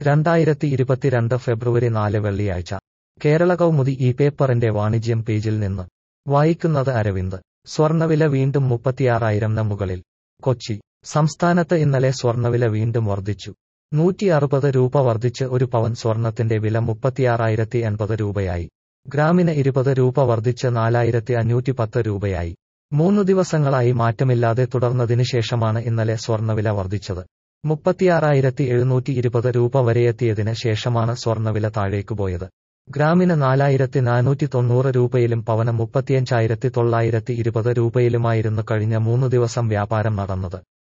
രണ്ടായിരത്തി ഇരുപത്തിരണ്ട് ഫെബ്രുവരി നാല് വെള്ളിയാഴ്ച കേരള കൗമുദി ഈ പേപ്പറിന്റെ വാണിജ്യം പേജിൽ നിന്ന് വായിക്കുന്നത് അരവിന്ദ് സ്വർണവില വീണ്ടും മുപ്പത്തിയാറായിരം മുകളിൽ കൊച്ചി സംസ്ഥാനത്ത് ഇന്നലെ സ്വർണവില വീണ്ടും വർദ്ധിച്ചു നൂറ്റി അറുപത് രൂപ വർദ്ധിച്ച് ഒരു പവൻ സ്വർണത്തിന്റെ വില മുപ്പത്തിയാറായിരത്തി എൺപത് രൂപയായി ഗ്രാമിന് ഇരുപത് രൂപ വർദ്ധിച്ച് നാലായിരത്തി അഞ്ഞൂറ്റി പത്ത് രൂപയായി മൂന്നു ദിവസങ്ങളായി മാറ്റമില്ലാതെ തുടർന്നതിന് ശേഷമാണ് ഇന്നലെ സ്വർണവില വർദ്ധിച്ചത് മുപ്പത്തിയാറായിരത്തി എഴുന്നൂറ്റി ഇരുപത് രൂപ വരെയെത്തിയതിന് ശേഷമാണ് സ്വർണവില താഴേക്കു പോയത് ഗ്രാമിന് നാലായിരത്തി നാനൂറ്റി തൊണ്ണൂറ് രൂപയിലും പവന് മുപ്പത്തിയഞ്ചായിരത്തി തൊള്ളായിരത്തി ഇരുപത് രൂപയിലുമായിരുന്നു കഴിഞ്ഞ മൂന്നു ദിവസം വ്യാപാരം നടന്നത്